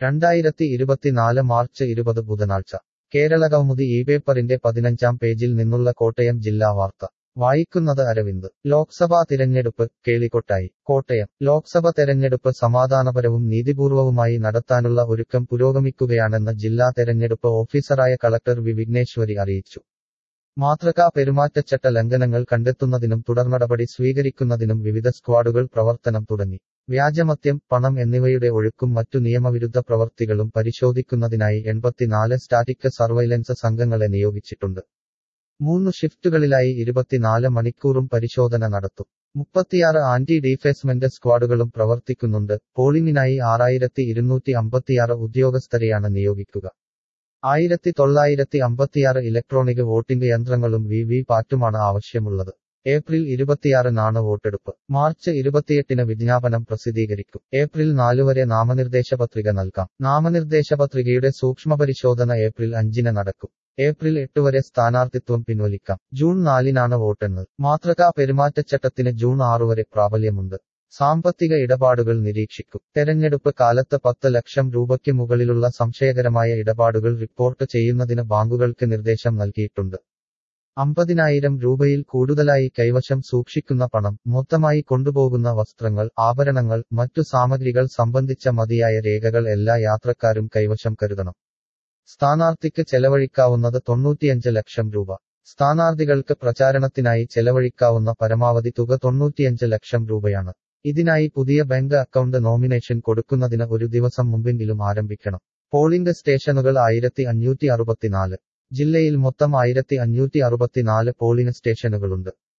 രണ്ടായിരത്തി ഇരുപത്തിനാല് മാർച്ച് ഇരുപത് ബുധനാഴ്ച കേരള കൗമുദി ഈ പേപ്പറിന്റെ പതിനഞ്ചാം പേജിൽ നിന്നുള്ള കോട്ടയം ജില്ലാ വാർത്ത വായിക്കുന്നത് അരവിന്ദ് ലോക്സഭാ തിരഞ്ഞെടുപ്പ് കേളിക്കൊട്ടായി കോട്ടയം ലോക്സഭ തെരഞ്ഞെടുപ്പ് സമാധാനപരവും നീതിപൂർവവുമായി നടത്താനുള്ള ഒരുക്കം പുരോഗമിക്കുകയാണെന്ന് ജില്ലാ തെരഞ്ഞെടുപ്പ് ഓഫീസറായ കളക്ടർ വി വിഘ്നേശ്വരി അറിയിച്ചു മാതൃകാ പെരുമാറ്റച്ചട്ട ലംഘനങ്ങൾ കണ്ടെത്തുന്നതിനും തുടർനടപടി സ്വീകരിക്കുന്നതിനും വിവിധ സ്ക്വാഡുകൾ പ്രവർത്തനം തുടങ്ങി വ്യാജമദ്യം പണം എന്നിവയുടെ ഒഴുക്കും മറ്റു നിയമവിരുദ്ധ പ്രവർത്തികളും പരിശോധിക്കുന്നതിനായി എൺപത്തിനാല് സ്റ്റാറ്റിക് സർവൈലൻസ് സംഘങ്ങളെ നിയോഗിച്ചിട്ടുണ്ട് മൂന്ന് ഷിഫ്റ്റുകളിലായി ഇരുപത്തിനാല് മണിക്കൂറും പരിശോധന നടത്തും മുപ്പത്തിയാറ് ആന്റി ഡീഫേസ്മെന്റ് സ്ക്വാഡുകളും പ്രവർത്തിക്കുന്നുണ്ട് പോളിംഗിനായി ആറായിരത്തി ഇരുന്നൂറ്റി അമ്പത്തിയാറ് ഉദ്യോഗസ്ഥരെയാണ് നിയോഗിക്കുക ആയിരത്തി തൊള്ളായിരത്തി അമ്പത്തിയാറ് ഇലക്ട്രോണിക് വോട്ടിംഗ് യന്ത്രങ്ങളും വി വി പാറ്റുമാണ് ആവശ്യമുള്ളത് ഏപ്രിൽ ഇരുപത്തിയാറിനാണ് വോട്ടെടുപ്പ് മാർച്ച് ഇരുപത്തിയെട്ടിന് വിജ്ഞാപനം പ്രസിദ്ധീകരിക്കും ഏപ്രിൽ നാലു വരെ നാമനിർദ്ദേശ പത്രിക നൽകാം നാമനിർദ്ദേശ പത്രികയുടെ സൂക്ഷ്മപരിശോധന ഏപ്രിൽ അഞ്ചിന് നടക്കും ഏപ്രിൽ എട്ട് വരെ സ്ഥാനാർത്ഥിത്വം പിൻവലിക്കാം ജൂൺ നാലിനാണ് വോട്ടെണ്ണൽ മാതൃകാ പെരുമാറ്റച്ചട്ടത്തിന് ജൂൺ ആറു വരെ പ്രാബല്യമുണ്ട് സാമ്പത്തിക ഇടപാടുകൾ നിരീക്ഷിക്കും തെരഞ്ഞെടുപ്പ് കാലത്ത് പത്ത് ലക്ഷം രൂപയ്ക്ക് മുകളിലുള്ള സംശയകരമായ ഇടപാടുകൾ റിപ്പോർട്ട് ചെയ്യുന്നതിന് ബാങ്കുകൾക്ക് നിർദ്ദേശം നൽകിയിട്ടുണ്ട് അമ്പതിനായിരം രൂപയിൽ കൂടുതലായി കൈവശം സൂക്ഷിക്കുന്ന പണം മൊത്തമായി കൊണ്ടുപോകുന്ന വസ്ത്രങ്ങൾ ആഭരണങ്ങൾ മറ്റു സാമഗ്രികൾ സംബന്ധിച്ച മതിയായ രേഖകൾ എല്ലാ യാത്രക്കാരും കൈവശം കരുതണം സ്ഥാനാർത്ഥിക്ക് ചെലവഴിക്കാവുന്നത് തൊണ്ണൂറ്റിയഞ്ച് ലക്ഷം രൂപ സ്ഥാനാർത്ഥികൾക്ക് പ്രചാരണത്തിനായി ചെലവഴിക്കാവുന്ന പരമാവധി തുക തൊണ്ണൂറ്റിയഞ്ച് ലക്ഷം രൂപയാണ് ഇതിനായി പുതിയ ബാങ്ക് അക്കൗണ്ട് നോമിനേഷൻ കൊടുക്കുന്നതിന് ഒരു ദിവസം മുമ്പെങ്കിലും ആരംഭിക്കണം പോളിംഗ് സ്റ്റേഷനുകൾ ആയിരത്തി അഞ്ഞൂറ്റി അറുപത്തിനാല് ജില്ലയിൽ മൊത്തം ആയിരത്തി അഞ്ഞൂറ്റി അറുപത്തിനാല് പോളിംഗ് സ്റ്റേഷനുകളുണ്ട്